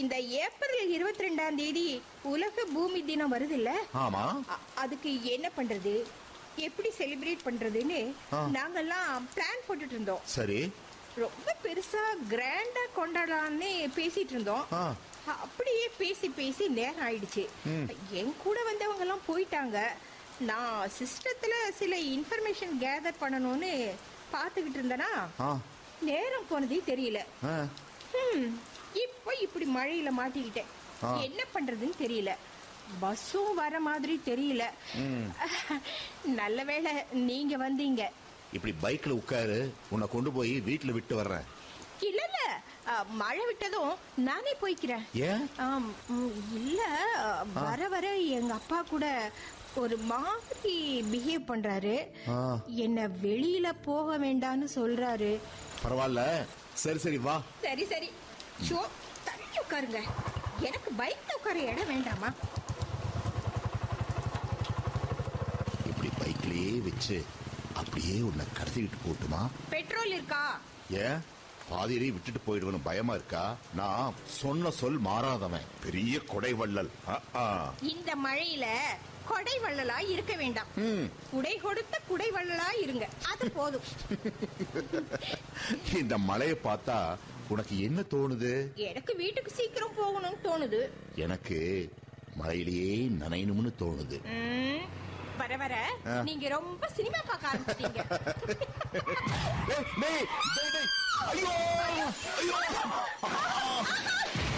இந்த ஏப்ரல் இருபத்தி ரெண்டாம் தேதி உலக பூமி தினம் வருது இல்ல ஆமா அதுக்கு என்ன பண்றது எப்படி செலிப்ரேட் பண்றதுன்னு ஆ. நாங்கெல்லாம் பிளான் போட்டுட்டு இருந்தோம் சரி ரொம்ப பெருசா கிராண்டா கொண்டாடலாம்னு பேசிட்டு இருந்தோம் ஆ. அப்படியே பேசி பேசி நேரம் ஆயிடுச்சு ம். என் கூட வந்தவங்க எல்லாம் போயிட்டாங்க நான் சிஸ்டத்துல சில இன்ஃபர்மேஷன் கேதர் பண்ணணும்னு பார்த்துக்கிட்டு இருந்தேனா ஆ நேரம் போனதே தெரியல ஆ. ஹம், இப்போ இப்படி மழையில மாட்டிக்கிட்டேன் ஆ. என்ன பண்றதுன்னு தெரியல பஸ்ஸும் வர மாதிரி தெரியல ம். நல்ல வேளை நீங்க வந்தீங்க இப்படி பைக்ல உட்காரு உன்னை கொண்டு போய் வீட்டுல விட்டு வர்றேன் இல்ல இல்ல அ, மழை விட்டதும் நானே போய்க்கிறேன் ஏன் ஆம், ம், இல்ல வர வர எங்க அப்பா கூட ஒரு மாதிரி பிஹேவ் பண்றாரு ஆ. என்ன வெளியில போக வேண்டாம்னு சொல்றாரு பரவாயில்ல சரி சரி வா சரி சரி ஷோ தள்ளி உட்காருங்க எனக்கு பைக்ல உட்கார இடம் வேண்டாமா இப்படி பைக்லயே வச்சு அப்படியே உன்னை கடத்திக்கிட்டு போட்டுமா பெட்ரோல் இருக்கா ஏன் பாதியிலே விட்டுட்டு போயிடுவேன்னு பயமா இருக்கா நான் சொன்ன சொல் மாறாதவன் பெரிய கொடைவள்ளல் ஆ, ஆ. இந்த மழையில கொடை வள்ளலா இருக்க வேண்டாம் ம். குடை கொடுத்த குடை வள்ளலா இருங்க அது போதும் இந்த மழையை பார்த்தா உனக்கு என்ன தோணுது எனக்கு வீட்டுக்கு சீக்கிரம் போகணும்னு தோணுது எனக்கு மழையிலேயே நனையணும்னு தோணுது ம், வர வர ஆ. நீங்க ரொம்ப சினிமா பார்க்க ஆரம்பிச்சிட்டீங்க டேய், டேய், டேய், டேய். ஐயோ ஐயோ